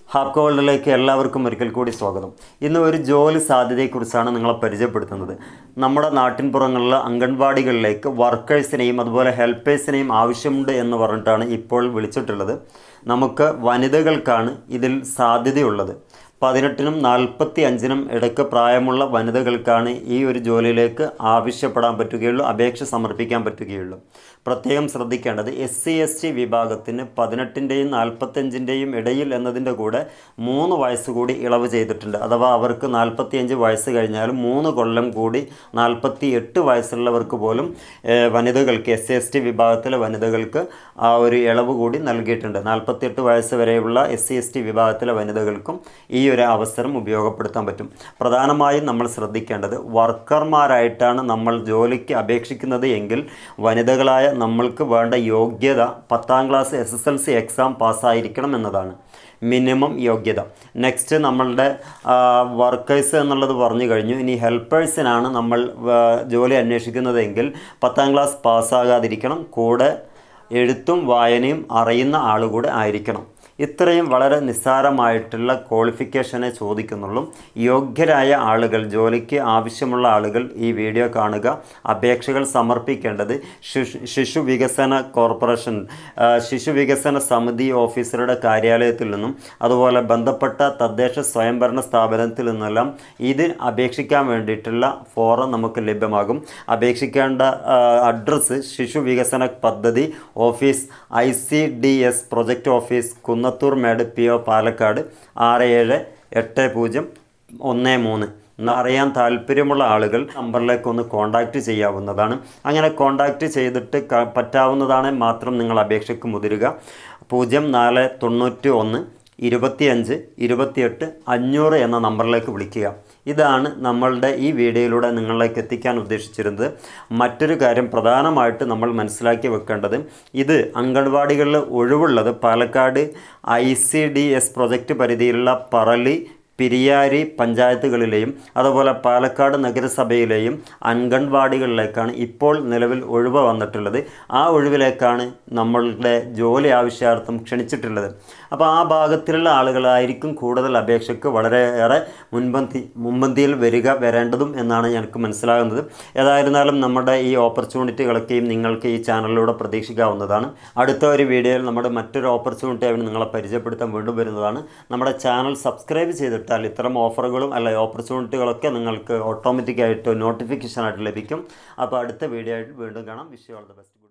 ഹാപ്കോ വേൾഡിലേക്ക് എല്ലാവർക്കും ഒരിക്കൽ കൂടി സ്വാഗതം ഇന്ന് ഒരു ജോലി സാധ്യതയെക്കുറിച്ചാണ് നിങ്ങളെ പരിചയപ്പെടുത്തുന്നത് നമ്മുടെ നാട്ടിൻപുറങ്ങളിലെ അംഗൻവാടികളിലേക്ക് വർക്കേഴ്സിനെയും അതുപോലെ ഹെൽപ്പേഴ്സിനെയും ആവശ്യമുണ്ട് എന്ന് പറഞ്ഞിട്ടാണ് ഇപ്പോൾ വിളിച്ചിട്ടുള്ളത് നമുക്ക് വനിതകൾക്കാണ് ഇതിൽ സാധ്യതയുള്ളത് പതിനെട്ടിനും നാൽപ്പത്തി അഞ്ചിനും ഇടയ്ക്ക് പ്രായമുള്ള വനിതകൾക്കാണ് ഈ ഒരു ജോലിയിലേക്ക് ആവശ്യപ്പെടാൻ പറ്റുകയുള്ളൂ അപേക്ഷ സമർപ്പിക്കാൻ പറ്റുകയുള്ളൂ പ്രത്യേകം ശ്രദ്ധിക്കേണ്ടത് എസ് സി എസ് ടി വിഭാഗത്തിന് പതിനെട്ടിൻ്റെയും നാൽപ്പത്തഞ്ചിൻ്റെയും ഇടയിൽ എന്നതിൻ്റെ കൂടെ മൂന്ന് വയസ്സ് കൂടി ഇളവ് ചെയ്തിട്ടുണ്ട് അഥവാ അവർക്ക് നാൽപ്പത്തിയഞ്ച് വയസ്സ് കഴിഞ്ഞാലും മൂന്ന് കൊല്ലം കൂടി നാൽപ്പത്തി എട്ട് വയസ്സുള്ളവർക്ക് പോലും ഏഹ്, വനിതകൾക്ക് എസ് സി എസ് ടി വിഭാഗത്തിലെ വനിതകൾക്ക് ആ ഒരു ഇളവ് കൂടി നൽകിയിട്ടുണ്ട് നാൽപ്പത്തിയെട്ട് വയസ്സ് വരെയുള്ള എസ് സി എസ് ടി വിഭാഗത്തിലെ വനിതകൾക്കും ഈ ഒരു അവസരം ഉപയോഗപ്പെടുത്താൻ പറ്റും പ്രധാനമായും നമ്മൾ ശ്രദ്ധിക്കേണ്ടത് വർക്കർമാരായിട്ടാണ് നമ്മൾ ജോലിക്ക് അപേക്ഷിക്കുന്നത് എങ്കിൽ വനിതകളായ നമ്മൾക്ക് വേണ്ട യോഗ്യത പത്താം class S S L C exam പാസ്സായിരിക്കണം എന്നതാണ് മിനിമം യോഗ്യത നെക്സ്റ്റ് നമ്മളുടെ വർക്കേഴ്സ് എന്നുള്ളത് പറഞ്ഞു കഴിഞ്ഞു ഇനി ഹെൽപ്പേഴ്സിനാണ് നമ്മൾ ആ, ജോലി അന്വേഷിക്കുന്നതെങ്കിൽ പത്താം ക്ലാസ് പാസ്സാകാതിരിക്കണം കൂടെ എഴുത്തും വായനയും അറിയുന്ന ആളുകൂടെ ആയിരിക്കണം ഇത്രയും വളരെ നിസ്സാരമായിട്ടുള്ള ക്വാളിഫിക്കേഷനെ ചോദിക്കുന്നുള്ളൂ യോഗ്യരായ ആളുകൾ ജോലിക്ക് ആവശ്യമുള്ള ആളുകൾ ഈ വീഡിയോ കാണുക അപേക്ഷകൾ സമർപ്പിക്കേണ്ടത് ശിശു ശിശു വികസന കോർപ്പറേഷൻ ആ, ശിശു വികസന സമിതി ഓഫീസറുടെ കാര്യാലയത്തിൽ നിന്നും അതുപോലെ ബന്ധപ്പെട്ട തദ്ദേശ സ്വയംഭരണ സ്ഥാപനത്തിൽ നിന്നെല്ലാം ഇത് അപേക്ഷിക്കാൻ വേണ്ടിയിട്ടുള്ള ഫോറം നമുക്ക് ലഭ്യമാകും അപേക്ഷിക്കേണ്ട അഡ്രസ്സ് ശിശു വികസന പദ്ധതി office I C D S project office Kunnathurmedu P O Palakkad ആറ് ഏഴ് എട്ട് പൂജ്യം ഒന്ന് മൂന്ന് എന്ന് അറിയാൻ താല്പര്യമുള്ള ആളുകൾ നമ്പറിലേക്ക് ഒന്ന് കോൺടാക്റ്റ് ചെയ്യാവുന്നതാണ് അങ്ങനെ കോൺടാക്റ്റ് ചെയ്തിട്ട് ക- പറ്റാവുന്നതാണ് മാത്രം നിങ്ങൾ അപേക്ഷയ്ക്ക് മുതിരുക പൂജ്യം നാല് തൊണ്ണൂറ്റി ഒന്ന് ഇരുപത്തിയഞ്ച് ഇരുപത്തിയെട്ട് അഞ്ഞൂറ് എന്ന നമ്പറിലേക്ക് വിളിക്കുക ഇതാണ് നമ്മളുടെ ഈ വീഡിയോയിലൂടെ നിങ്ങളിലേക്ക് എത്തിക്കാൻ ഉദ്ദേശിച്ചിരുന്നത് മറ്റൊരു കാര്യം പ്രധാനമായിട്ട് നമ്മൾ മനസ്സിലാക്കി വെക്കേണ്ടത് ഇത് അംഗൻവാടികളിൽ ഒഴിവുള്ളത് Palakkad I C D S project പരിധിയിലുള്ള പറളി പിരിയാരി പഞ്ചായത്തുകളിലെയും അതുപോലെ പാലക്കാട് നഗരസഭയിലെയും അംഗൻവാടികളിലേക്കാണ് ഇപ്പോൾ നിലവിൽ ഒഴിവ് വന്നിട്ടുള്ളത് ആ ഒഴിവിലേക്കാണ് നമ്മളുടെ ജോലി ആവശ്യാർത്ഥം ക്ഷണിച്ചിട്ടുള്ളത് അപ്പോൾ ആ ഭാഗത്തിലുള്ള ആളുകളായിരിക്കും കൂടുതൽ അപേക്ഷയ്ക്ക് വളരെയേറെ മുൻപന്തി മുൻപന്തിയിൽ വരിക വരേണ്ടതും എന്നാണ് എനിക്ക് മനസ്സിലാകുന്നത് ഏതായിരുന്നാലും നമ്മുടെ ഈ ഓപ്പർച്യൂണിറ്റികളൊക്കെയും നിങ്ങൾക്ക് ഈ ചാനലിലൂടെ പ്രതീക്ഷിക്കാവുന്നതാണ് അടുത്ത ഒരു വീഡിയോയിൽ നമ്മുടെ മറ്റൊരു ഓപ്പർച്യൂണിറ്റി ആയി നിങ്ങളെ പരിചയപ്പെടുത്താൻ വീണ്ടും വരുന്നതാണ് നമ്മുടെ ചാനൽ സബ്സ്ക്രൈബ് ചെയ്തിട്ടാൽ ഇത്തരം ഓഫറുകളും അല്ല ഓപ്പർച്യൂണിറ്റികളൊക്കെ നിങ്ങൾക്ക് ഓട്ടോമാറ്റിക്കായിട്ട് നോട്ടിഫിക്കേഷൻ ആയിട്ട് ലഭിക്കും അപ്പോൾ അടുത്ത വീഡിയോ ആയിട്ട് വീണ്ടും കാണാം വിഷ് ഓൾ ദ ബെസ്റ്റ്